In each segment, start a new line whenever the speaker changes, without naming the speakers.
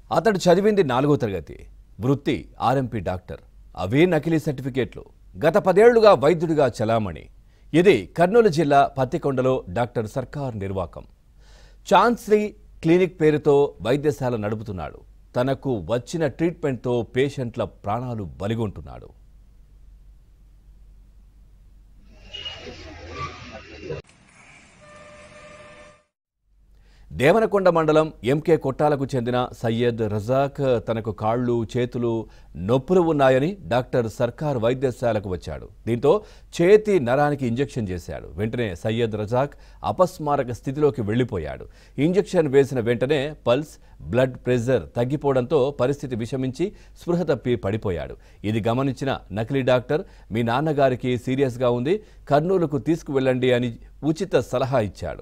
అతడు చదివింది నాలుగో తరగతి వృత్తి ఆర్ఎంపీ డాక్టర్ అవే నకిలీ సర్టిఫికేట్లు గత పదేళ్లుగా వైద్యుడిగా చలామణి ఇది కర్నూలు జిల్లా పత్తికొండలో డాక్టర్ సర్కార్ నిర్వాకం ఛాన్స్రీ క్లినిక్ పేరుతో వైద్యశాల నడుపుతున్నాడు తనకు వచ్చిన ట్రీట్మెంట్తో పేషెంట్ల ప్రాణాలు బలిగొంటున్నాడు దేవనకొండ మండలం ఎంకే కొట్టాలకు చెందిన సయ్యద్ రజాక్ తనకు కాళ్ళు చేతులు నొప్పులు ఉన్నాయని డాక్టర్ సర్కార్ వైద్యశాలకు వచ్చాడు దీంతో చేతి నరానికి ఇంజెక్షన్ చేశాడు వెంటనే సయ్యద్ రజాక్ అపస్మారక స్థితిలోకి వెళ్లిపోయాడు ఇంజెక్షన్ వేసిన వెంటనే పల్స్ బ్లడ్ ప్రెషర్ తగ్గిపోవడంతో పరిస్థితి విషమించి స్పృహ తప్పి పడిపోయాడు ఇది గమనించిన నకిలీ డాక్టర్ మీ నాన్నగారికి సీరియస్గా ఉంది కర్నూలుకు తీసుకువెళ్ళండి అని ఉచిత సలహా ఇచ్చాడు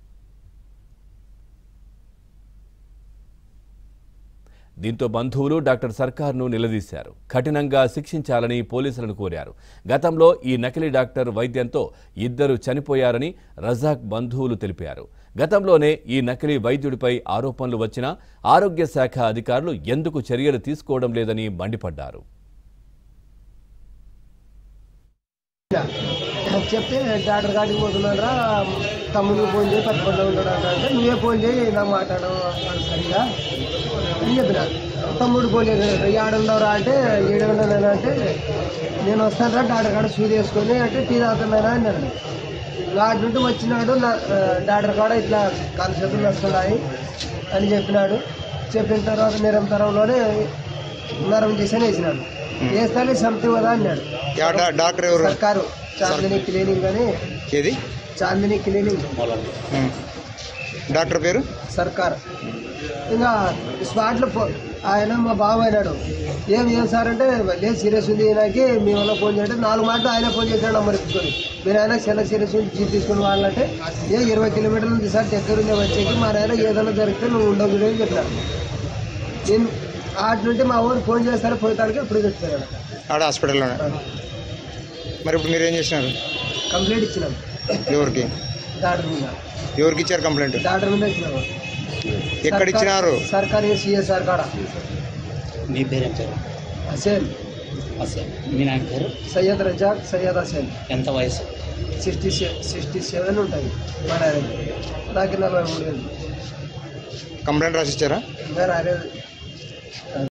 దీంతో బంధువులు డాక్టర్ సర్కార్ను నిలదీశారు కఠినంగా శిక్షించాలని పోలీసులను కోరారు గతంలో ఈ నకిలీ డాక్టర్ వైద్యంతో ఇద్దరు చనిపోయారని రజాక్ బంధువులు తెలిపారు గతంలోనే ఈ నకిలీ వైద్యుడిపై ఆరోపణలు వచ్చినా ఆరోగ్య శాఖ అధికారులు ఎందుకు చర్యలు తీసుకోవడం లేదని మండిపడ్డారు
చెప్తే డాక్టర్ కాడికి పోతున్నారా తమ్ముడు ఫోన్ చేయి పట్టుకుండా ఉన్నాడు అంట అంటే నువ్వే ఫోన్ చేయి నాకు మాట్లాడు అన్నాడు సరిగా అని చెప్పిన తమ్ముడు ఫోన్ చేశాడు ఏడున్నారా అంటే ఏడు ఉన్నాను అంటే నేను వస్తాను రా డాక్టర్ కాడ సూది వేసుకొని అంటే టీ తాగుతున్నానా అన్నాడు వాటి నుండి వచ్చినాడు నా ఆ, డాక్టర్ కాడ ఇట్లా కాలు చేతులు వస్తున్నాయి అని చెప్పినాడు చెప్పిన తర్వాత నిరంతరంలోనే నరం చేసి వేసినాడు వేస్తానే సంథింగ్ కదా అన్నాడు
యా డా- డాక్టర్ ఎవరు
సర్కారు చాందిని క్లీనింగ్ అని
ఏది
చాందిని క్లీనింగ్
ఉం. డాక్టర్ పేరు
సర్కార్ ఇంకా స్పాట్లో ఫో- ఆయన మా బావ అయినాడు ఏం ఏం సార్ అంటే లేదు సీరియస్ ఉంది నాకు మీ వల్ల ఫోన్ చేయండి నాలుగు మాటలు ఆయన ఫోన్ చేశాడు నెంబర్ ఇచ్చుకొని మీరు ఆయన చాలా సీరియస్ ఉంది జీప్ తీసుకుని వాళ్ళంటే ఏ ఇరవై కిలోమీటర్ల ఉంది సార్ దగ్గర ఉంది వచ్చేకి మా నాయన ఏదైనా జరిగితే నువ్వు ఉండవు అని చెప్పిన నేను ఆటి నుండి మా ఊరు ఫోన్ చేస్తారు పోతానికి ఇప్పుడు చెప్తాను
ఆడ హాస్పిటల్లోనే మరి ఇప్పుడు మీరు ఏం చేసినారు
కంప్లైంట్ ఇచ్చినాం
ఎవరికి
డాక్టర్ మీద
ఎవరికి ఇచ్చారు కంప్లైంట్
డాక్టర్ మీద ఇచ్చినాము
ఎక్కడ ఇచ్చినారు
సర్కారీ సిఎస్ఆర్ కాడ
మీ పేరు ఏం పేరు
హసేన్
అసలు మీ నాన్న పేరు
సయ్యద్ రజాక్ సయ్యద్ హసేన్
ఎంత వయసు
సిక్స్టీ సిక్స్టీ సెవెన్ ఉంటుంది మా నాయనకి నాకు నలభై మూడు వేలు
కంప్లైంట్ రాసి ఇచ్చారా
ఇంకా రాలేదు